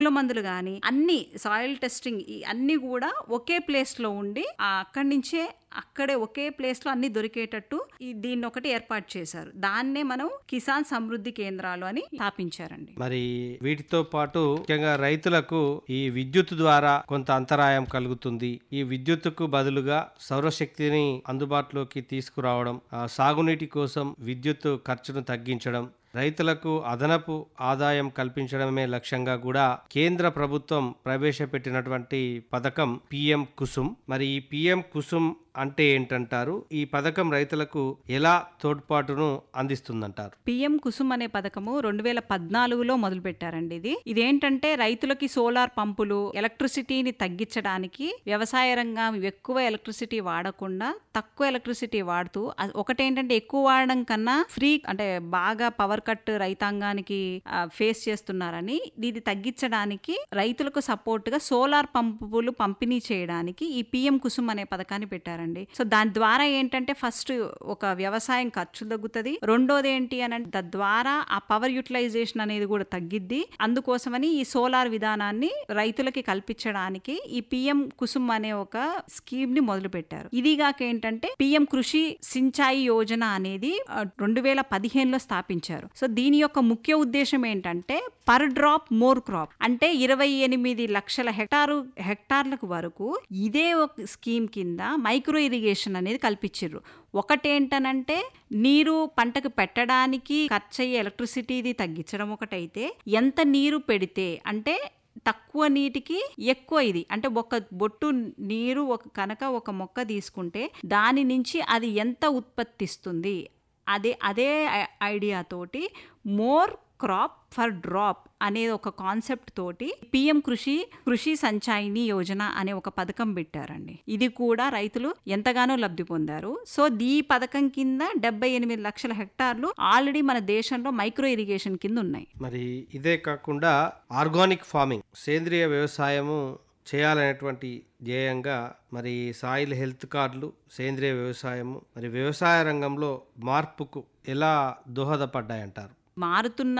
పురుగుల మందులు కానీ అన్ని సాయిల్ టెస్టింగ్ ఈ అన్ని కూడా ఒకే ప్లేస్ లో ఉండి ఆ అక్కడి నుంచే అక్కడే ఒకే ప్లేస్ లో అన్ని దొరికేటట్టు ఈ దీన్ని ఒకటి ఏర్పాటు చేశారు దాన్నే మనం కిసాన్ సమృద్ధి కేంద్రాలు అని స్థాపించారండి మరి వీటితో పాటు ముఖ్యంగా రైతులకు ఈ విద్యుత్ ద్వారా కొంత అంతరాయం కలుగుతుంది ఈ విద్యుత్తుకు బదులుగా సౌరశక్తిని అందుబాటులోకి తీసుకురావడం ఆ సాగునీటి కోసం విద్యుత్ ఖర్చును తగ్గించడం రైతులకు అదనపు ఆదాయం కల్పించడమే లక్ష్యంగా కూడా కేంద్ర ప్రభుత్వం ప్రవేశపెట్టినటువంటి పథకం పిఎం కుసుమ్ మరి ఈ పిఎం కుసుమ్ అంటే ఏంటంటారు ఈ పథకం రైతులకు ఎలా తోడ్పాటును అందిస్తుందంటారు పిఎం కుసుమ్ అనే పథకము రెండు వేల పద్నాలుగులో మొదలు పెట్టారండి ఇది ఇదేంటంటే రైతులకి సోలార్ పంపులు ఎలక్ట్రిసిటీని తగ్గించడానికి వ్యవసాయ రంగం ఎక్కువ ఎలక్ట్రిసిటీ వాడకుండా తక్కువ ఎలక్ట్రిసిటీ వాడుతూ అ- ఒకటేంటంటే ఎక్కువ వాడడం కన్నా ఫ్రీ అంటే బాగా పవర్ కట్ రైతాంగానికి ఫేస్ చేస్తున్నారని ఇది తగ్గించడానికి రైతులకు సపోర్ట్ గా సోలార్ పంపులు పంపిణీ చేయడానికి ఈ పిఎం కుసుమ్ అనే పథకాన్ని పెట్టారండి సో దాని ద్వారా ఏంటంటే ఫస్ట్ ఒక వ్యవసాయం ఖర్చు తగ్గుతుంది రెండోది ఏంటి అని అంటే తద్వారా ఆ పవర్ యూటిలైజేషన్ అనేది కూడా తగ్గిద్ది అందుకోసమని ఈ సోలార్ విధానాన్ని రైతులకి కల్పించడానికి ఈ పిఎం కుసుమ్ అనే ఒక స్కీమ్ ని మొదలు పెట్టారు ఇదిగాక ఏంటంటే పిఎం కృషి సించాయి యోజన అనేది రెండు వేల పదిహేనులో స్థాపించారు సో దీని యొక్క ముఖ్య ఉద్దేశం ఏంటంటే పర్ డ్రాప్ మోర్ క్రాప్ అంటే ఇరవై ఎనిమిది లక్షల హెక్టారు హెక్టార్లకు వరకు ఇదే ఒక స్కీమ్ కింద మైక్రో ఇరిగేషన్ అనేది కల్పించారు ఒకటేంటనంటే నీరు పంటకు పెట్టడానికి ఖర్చయ్యే ఎలక్ట్రిసిటీది తగ్గించడం ఒకటైతే ఎంత నీరు పెడితే అంటే తక్కువ నీటికి ఎక్కువ ఇది అంటే ఒక బొట్టు నీరు ఒక కనుక ఒక మొక్క తీసుకుంటే దాని నుంచి అది ఎంత ఉత్పత్తిస్తుంది అదే అదే ఐ- ఐడియా తోటి మోర్ క్రాప్ ఫర్ డ్రాప్ అనే ఒక కాన్సెప్ట్ తోటి పిఎం కృషి కృషి సంచాయిని యోజన అనే ఒక పథకం పెట్టారండి ఇది కూడా రైతులు ఎంతగానో లబ్ధి పొందారు సో ఈ పథకం కింద డెబ్బై ఎనిమిది లక్షల హెక్టార్లు ఆల్రెడీ మన దేశంలో మైక్రో ఇరిగేషన్ కింద ఉన్నాయి మరి ఇదే కాకుండా ఆర్గానిక్ ఫార్మింగ్ సేంద్రియ వ్యవసాయము చేయాలనేటువంటి ధ్యేయంగా మరి సాయిల్ హెల్త్ కార్డులు సేంద్రియ వ్యవసాయము మరి వ్యవసాయ రంగంలో మార్పుకు ఎలా దోహదపడ్డాయంటారు మారుతున్న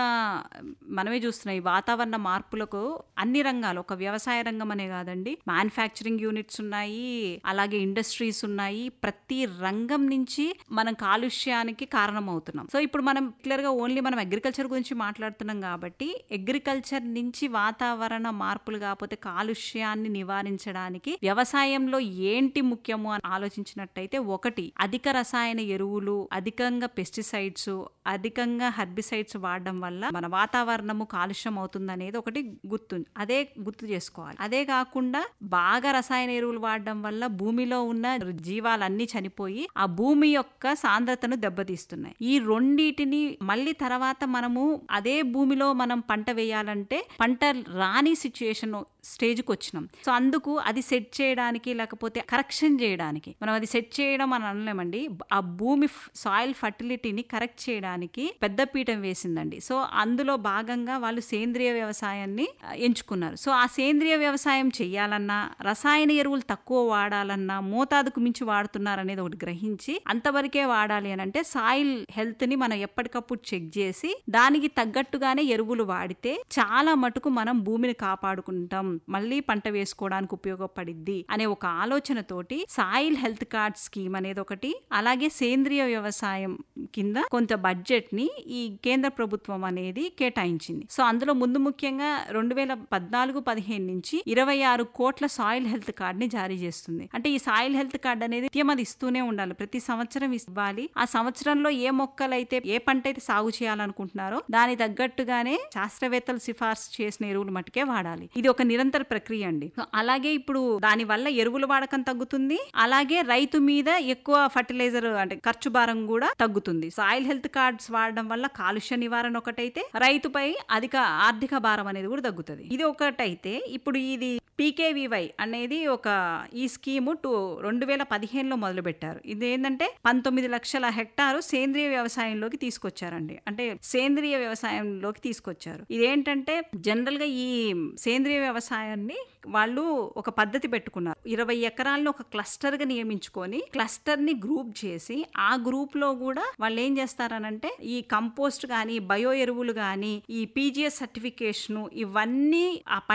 మనమే చూస్తున్నాం ఈ వాతావరణ మార్పులకు అన్ని రంగాలు ఒక వ్యవసాయ రంగం అనే కాదండి మ్యానుఫ్యాక్చరింగ్ యూనిట్స్ ఉన్నాయి అలాగే ఇండస్ట్రీస్ ఉన్నాయి ప్రతి రంగం నుంచి మనం కాలుష్యానికి కారణమవుతున్నాం సో ఇప్పుడు మనం క్లియర్ గా ఓన్లీ మనం అగ్రికల్చర్ గురించి మాట్లాడుతున్నాం కాబట్టి అగ్రికల్చర్ నుంచి వాతావరణ మార్పులు కాకపోతే కాలుష్యాన్ని నివారించడానికి వ్యవసాయంలో ఏంటి ముఖ్యము అని ఆలోచించినట్టయితే ఒకటి అధిక రసాయన ఎరువులు అధికంగా పెస్టిసైడ్స్ అధికంగా హెర్బిసైడ్స్ వాడడం వల్ల మన వాతావరణము కాలుష్యం అవుతుంది అనేది ఒకటి గుర్తు అదే గుర్తు చేసుకోవాలి అదే కాకుండా బాగా రసాయన ఎరువులు వాడడం వల్ల భూమిలో ఉన్న జీవాలన్నీ చనిపోయి ఆ భూమి యొక్క సాంద్రతను దెబ్బతీస్తున్నాయి ఈ రెండిటిని మళ్ళీ తర్వాత మనము అదే భూమిలో మనం పంట వేయాలంటే పంట రాని సిచ్యుయేషన్ స్టేజ్కి వచ్చినాం సో అందుకు అది సెట్ చేయడానికి లేకపోతే కరెక్షన్ చేయడానికి మనం అది సెట్ చేయడం అని అనలేమండి ఆ భూమి సాయిల్ ఫర్టిలిటీని కరెక్ట్ చేయడానికి పెద్ద పీఠం వేసిందండి సో అందులో భాగంగా వాళ్ళు సేంద్రియ వ్యవసాయాన్ని ఆ, ఎంచుకున్నారు సో ఆ సేంద్రియ వ్యవసాయం చేయాలన్నా రసాయన ఎరువులు తక్కువ వాడాలన్నా మోతాదుకు మించి వాడుతున్నారు అనేది ఒకటి గ్రహించి అంతవరకే వాడాలి అని అంటే సాయిల్ హెల్త్ ని మనం ఎప్పటికప్పుడు చెక్ చేసి దానికి తగ్గట్టుగానే ఎరువులు వాడితే చాలా మటుకు మనం భూమిని కాపాడుకుంటాం మళ్ళీ పంట వేసుకోవడానికి ఉపయోగపడిద్ది అనే ఒక ఆలోచనతోటి సాయిల్ హెల్త్ కార్డ్ స్కీమ్ అనేది ఒకటి అలాగే సేంద్రియ వ్యవసాయం కింద కొంత బడ్జెట్ ని ఈ కేంద్ర ప్రభుత్వం అనేది కేటాయించింది సో అందులో ముందు ముఖ్యంగా రెండు వేల పద్నాలుగు పదిహేను నుంచి ఇరవై ఆరు కోట్ల సాయిల్ హెల్త్ కార్డ్ ని జారీ చేస్తుంది అంటే ఈ సాయిల్ హెల్త్ కార్డ్ అనేది నిత్యం అది ఇస్తూనే ఉండాలి ప్రతి సంవత్సరం ఇవ్వాలి ఆ సంవత్సరంలో ఏ మొక్కలైతే ఏ పంట అయితే సాగు చేయాలనుకుంటున్నారో దాని తగ్గట్టుగానే శాస్త్రవేత్తలు సిఫార్సు చేసిన ఎరువులు మట్టుకే వాడాలి ఇది ఒక నిరంతర ప్రక్రియ అండి సో అలాగే ఇప్పుడు దాని వల్ల ఎరువుల వాడకం తగ్గుతుంది అలాగే రైతు మీద ఎక్కువ ఫర్టిలైజర్ అంటే ఖర్చు భారం కూడా తగ్గుతుంది సాయిల్ హెల్త్ కార్డ్స్ వాడడం వల్ల కాలుష్య నివారణ ఒకటైతే రైతుపై అధిక ఆర్థిక భారం అనేది కూడా తగ్గుతుంది ఇది ఒకటైతే ఇప్పుడు ఇది పీకేవివై అనేది ఒక ఈ స్కీము టూ రెండు వేల పదిహేనులో మొదలు పెట్టారు ఇది ఏంటంటే పంతొమ్మిది లక్షల హెక్టారు సేంద్రియ వ్యవసాయంలోకి తీసుకొచ్చారండి అంటే సేంద్రియ వ్యవసాయంలోకి తీసుకొచ్చారు ఇదేంటంటే జనరల్ గా ఈ సేంద్రియ వ్యవసాయాన్ని వాళ్ళు ఒక పద్ధతి పెట్టుకున్నారు ఇరవై ఎకరాలను ఒక క్లస్టర్ గా నియమించుకొని క్లస్టర్ ని గ్రూప్ చేసి ఆ గ్రూప్ లో కూడా వాళ్ళు ఏం చేస్తారనంటే ఈ కంపోస్ట్ గాని బయో ఎరువులు గాని ఈ పీజిఎస్ సర్టిఫికేషన్ ఇవన్నీ ఆ